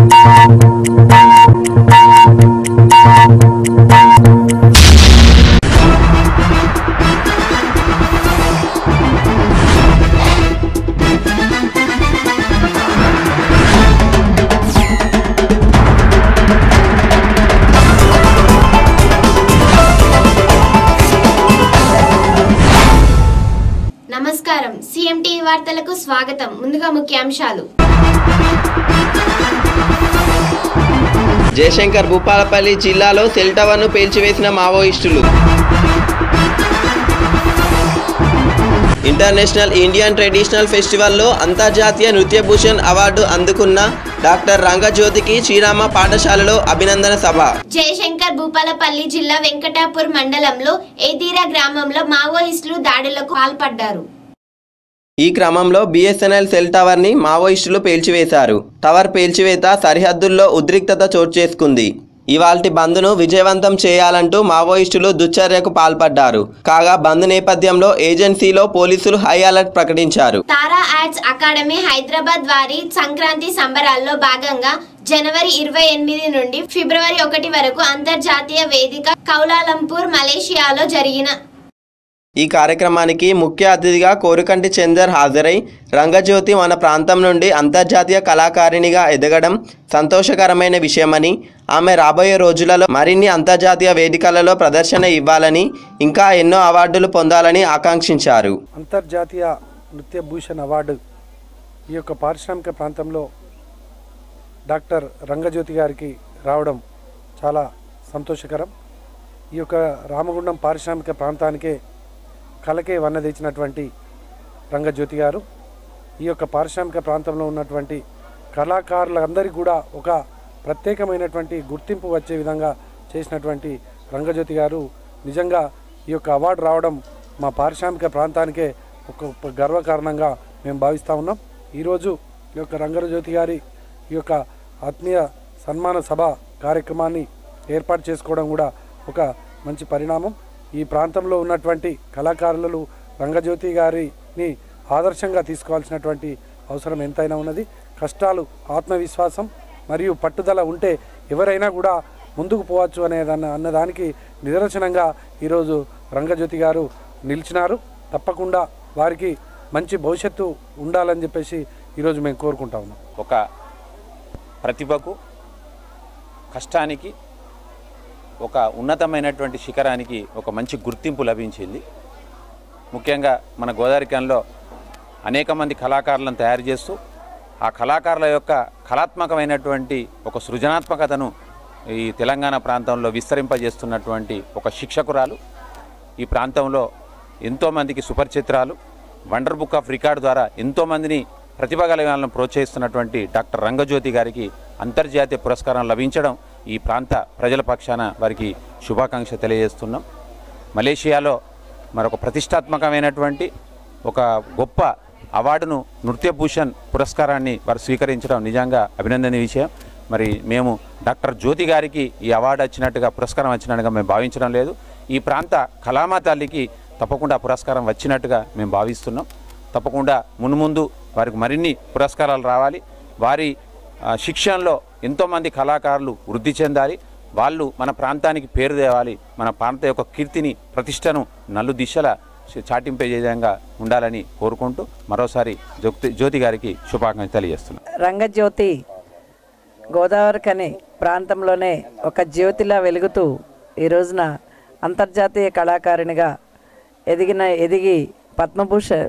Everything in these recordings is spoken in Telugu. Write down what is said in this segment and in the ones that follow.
నమస్కారం సిఎంటి వార్తలకు స్వాగతం ముందుగా ముఖ్యాంశాలు జయశంకర్ భూపాలపల్లి జిల్లాలో సెల్ టవర్ను పేల్చివేసిన మావోయిస్టులు ఇంటర్నేషనల్ ఇండియన్ ట్రెడిషనల్ ఫెస్టివల్లో అంతర్జాతీయ నృత్యభూషణ్ అవార్డు అందుకున్న డాక్టర్ రంగజ్యోతికి శ్రీరామ పాఠశాలలో అభినందన సభ జయశంకర్ భూపాలపల్లి జిల్లా వెంకటాపూర్ మండలంలో ఏదీరా గ్రామంలో మావోయిస్టులు దాడులకు పాల్పడ్డారు ఈ క్రమంలో బిఎస్ఎన్ఎల్ సెల్ టవర్ని మావోయిస్టులు పేల్చివేశారు టవర్ పేల్చివేత సరిహద్దుల్లో ఉద్రిక్తత చోటు చేసుకుంది ఇవాల్టి బంద్ను విజయవంతం చేయాలంటూ మావోయిస్టులు దుశ్చర్యకు పాల్పడ్డారు కాగా బంద్ నేపథ్యంలో ఏజెన్సీలో పోలీసులు హై అలర్ట్ ప్రకటించారు తారా ఆర్ట్స్ అకాడమీ హైదరాబాద్ వారి సంక్రాంతి సంబరాల్లో భాగంగా జనవరి ఇరవై ఎనిమిది నుండి ఫిబ్రవరి ఒకటి వరకు అంతర్జాతీయ వేదిక కౌలాలంపూర్ మలేషియాలో జరిగిన ఈ కార్యక్రమానికి ముఖ్య అతిథిగా కోరుకంటి చందర్ హాజరై రంగజ్యోతి మన ప్రాంతం నుండి అంతర్జాతీయ కళాకారిణిగా ఎదగడం సంతోషకరమైన విషయమని ఆమె రాబోయే రోజులలో మరిన్ని అంతర్జాతీయ వేదికలలో ప్రదర్శన ఇవ్వాలని ఇంకా ఎన్నో అవార్డులు పొందాలని ఆకాంక్షించారు అంతర్జాతీయ నృత్య భూషణ్ అవార్డు ఈ యొక్క పారిశ్రామిక ప్రాంతంలో డాక్టర్ రంగజ్యోతి గారికి రావడం చాలా సంతోషకరం ఈ యొక్క రామగుండం పారిశ్రామిక ప్రాంతానికే కలకే వన్న తెచ్చినటువంటి రంగజ్యోతి గారు ఈ యొక్క పారిశ్రామిక ప్రాంతంలో ఉన్నటువంటి కళాకారులందరికీ కూడా ఒక ప్రత్యేకమైనటువంటి గుర్తింపు వచ్చే విధంగా చేసినటువంటి రంగజ్యోతి గారు నిజంగా ఈ యొక్క అవార్డు రావడం మా పారిశ్రామిక ప్రాంతానికే ఒక గొప్ప గర్వకారణంగా మేము భావిస్తూ ఉన్నాం ఈరోజు ఈ యొక్క రంగజ్యోతి గారి ఈ యొక్క ఆత్మీయ సన్మాన సభ కార్యక్రమాన్ని ఏర్పాటు చేసుకోవడం కూడా ఒక మంచి పరిణామం ఈ ప్రాంతంలో ఉన్నటువంటి కళాకారులు రంగజ్యోతి గారిని ఆదర్శంగా తీసుకోవాల్సినటువంటి అవసరం ఎంతైనా ఉన్నది కష్టాలు ఆత్మవిశ్వాసం మరియు పట్టుదల ఉంటే ఎవరైనా కూడా ముందుకు పోవచ్చు అనేదన్న అన్నదానికి నిదర్శనంగా ఈరోజు రంగజ్యోతి గారు నిలిచినారు తప్పకుండా వారికి మంచి భవిష్యత్తు ఉండాలని చెప్పేసి ఈరోజు మేము కోరుకుంటా ఉన్నాం ఒక ప్రతిభకు కష్టానికి ఒక ఉన్నతమైనటువంటి శిఖరానికి ఒక మంచి గుర్తింపు లభించింది ముఖ్యంగా మన గోదావరికంలో అనేక మంది కళాకారులను తయారు చేస్తూ ఆ కళాకారుల యొక్క కళాత్మకమైనటువంటి ఒక సృజనాత్మకతను ఈ తెలంగాణ ప్రాంతంలో విస్తరింపజేస్తున్నటువంటి ఒక శిక్షకురాలు ఈ ప్రాంతంలో ఎంతోమందికి సుపరిచిత్రాలు వండర్ బుక్ ఆఫ్ రికార్డ్ ద్వారా ఎంతోమందిని ప్రతిభ గల వాళ్ళను ప్రోత్సహిస్తున్నటువంటి డాక్టర్ రంగజ్యోతి గారికి అంతర్జాతీయ పురస్కారం లభించడం ఈ ప్రాంత ప్రజల పక్షాన వారికి శుభాకాంక్ష తెలియజేస్తున్నాం మలేషియాలో మరొక ప్రతిష్టాత్మకమైనటువంటి ఒక గొప్ప అవార్డును నృత్యభూషణ్ పురస్కారాన్ని వారు స్వీకరించడం నిజంగా అభినందనీయ విషయం మరి మేము డాక్టర్ జ్యోతి గారికి ఈ అవార్డు వచ్చినట్టుగా పురస్కారం వచ్చినట్టుగా మేము భావించడం లేదు ఈ ప్రాంత కళామా తల్లికి తప్పకుండా పురస్కారం వచ్చినట్టుగా మేము భావిస్తున్నాం తప్పకుండా మున్ముందు వారికి మరిన్ని పురస్కారాలు రావాలి వారి ఆ, శిక్షణలో ఎంతోమంది కళాకారులు వృద్ధి చెందాలి వాళ్ళు మన ప్రాంతానికి పేరు తేవాలి మన ప్రాంత యొక్క కీర్తిని ప్రతిష్టను నలు దిశల చాటింపే విధంగా ఉండాలని కోరుకుంటూ మరోసారి జ్యోతి జ్యోతి గారికి శుభాకాంక్షలు తెలియజేస్తున్నాను రంగజ్యోతి గోదావరి కని ప్రాంతంలోనే ఒక జ్యోతిలా వెలుగుతూ ఈ రోజున అంతర్జాతీయ కళాకారిణిగా ఎదిగిన ఎదిగి పద్మభూషణ్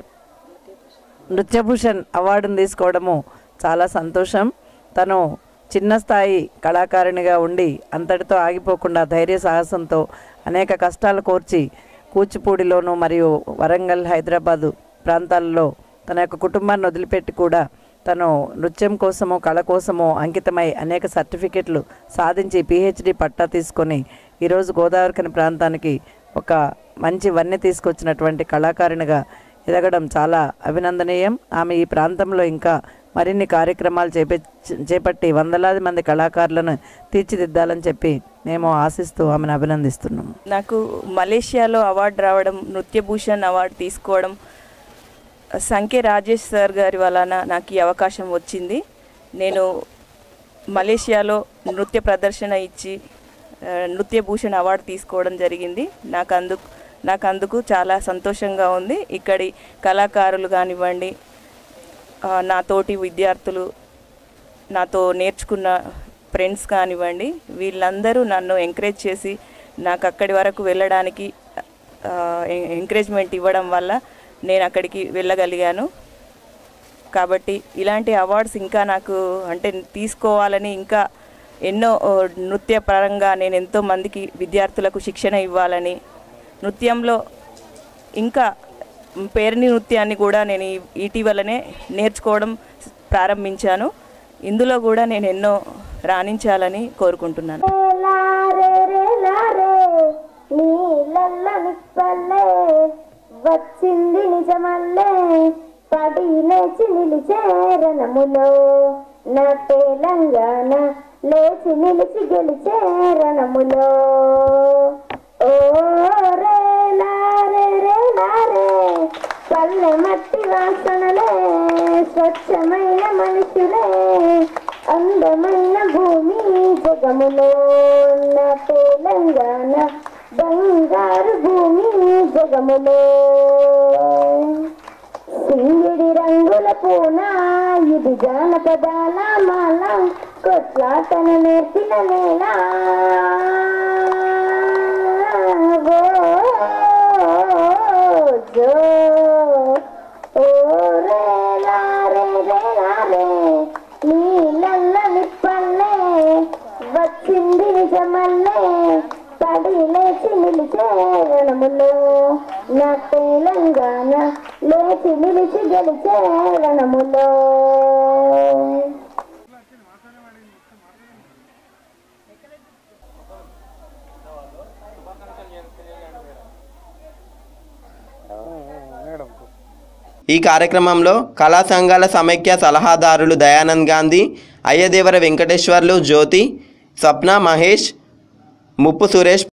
నృత్యభూషణ్ అవార్డును తీసుకోవడము చాలా సంతోషం తను చిన్న స్థాయి కళాకారిణిగా ఉండి అంతటితో ఆగిపోకుండా ధైర్య సాహసంతో అనేక కష్టాలు కోర్చి కూచిపూడిలోను మరియు వరంగల్ హైదరాబాదు ప్రాంతాల్లో తన యొక్క కుటుంబాన్ని వదిలిపెట్టి కూడా తను నృత్యం కోసము కళ కోసము అంకితమై అనేక సర్టిఫికెట్లు సాధించి పిహెచ్డి పట్టా తీసుకొని ఈరోజు గోదావరికని ప్రాంతానికి ఒక మంచి వన్నె తీసుకొచ్చినటువంటి కళాకారిణిగా ఎదగడం చాలా అభినందనీయం ఆమె ఈ ప్రాంతంలో ఇంకా మరిన్ని కార్యక్రమాలు చేప చేపట్టి వందలాది మంది కళాకారులను తీర్చిదిద్దాలని చెప్పి మేము ఆశిస్తూ ఆమెను అభినందిస్తున్నాం నాకు మలేషియాలో అవార్డు రావడం నృత్యభూషణ్ అవార్డు తీసుకోవడం సంఖ్య రాజేష్ సార్ గారి వలన నాకు ఈ అవకాశం వచ్చింది నేను మలేషియాలో నృత్య ప్రదర్శన ఇచ్చి ఆ, నృత్య భూషణ్ అవార్డు తీసుకోవడం జరిగింది నాకు అందుకు నాకు అందుకు చాలా సంతోషంగా ఉంది ఇక్కడి కళాకారులు కానివ్వండి ఆ, నా తోటి విద్యార్థులు నాతో నేర్చుకున్న ఫ్రెండ్స్ కానివ్వండి వీళ్ళందరూ నన్ను ఎంకరేజ్ చేసి నాకు అక్కడి వరకు వెళ్ళడానికి ఎంకరేజ్మెంట్ ఇవ్వడం వల్ల నేను అక్కడికి వెళ్ళగలిగాను కాబట్టి ఇలాంటి అవార్డ్స్ ఇంకా నాకు అంటే తీసుకోవాలని ఇంకా ఎన్నో ఓ, నృత్య పరంగా నేను ఎంతో మందికి విద్యార్థులకు శిక్షణ ఇవ్వాలని నృత్యంలో ఇంకా పేరుని నృత్యాన్ని కూడా నేను ఈ- ఇటీవలనే నేర్చుకోవడం ప్రారంభించాను ఇందులో కూడా నేను ఎన్నో రాణించాలని కోరుకుంటున్నాను నీళ్ళల్లనిప్పల్లే వచ్చింది నిజమల్లే పడి లేచి నిలిచే రణములో నా తెలంగాణ లేచి నిలిచి గెలిచే రణములో ఓ రే లారే రే లారే పల్లె మట్టి వాసనలే స్వచ్ఛమైన మనుషులే అందమైన భూమి జగములో నా తెలంగాణ బంగారు భూమి జగములో సింగిడి రంగుల పూన ఇది జానపదాల మాల కొట్లాటన నేర్పిన నేల ఓ జో ఓ రే లా రే రే లా రే నీళ్ళల్ల నిప్పల్లే వచ్చింది నిజమల్లే పడి లేచి నిలిచే రణములో నా తెలంగాణ లేచి నిలిచి గెలిచే రణములో మేడం ఈ కార్యక్రమంలో కళా సంఘాల సమైక్య సలహాదారులు దయానంద్ గాంధీ అయ్యదేవర వెంకటేశ్వర్లు జ్యోతి స్వప్న మహేష్ ముప్పు సురేష్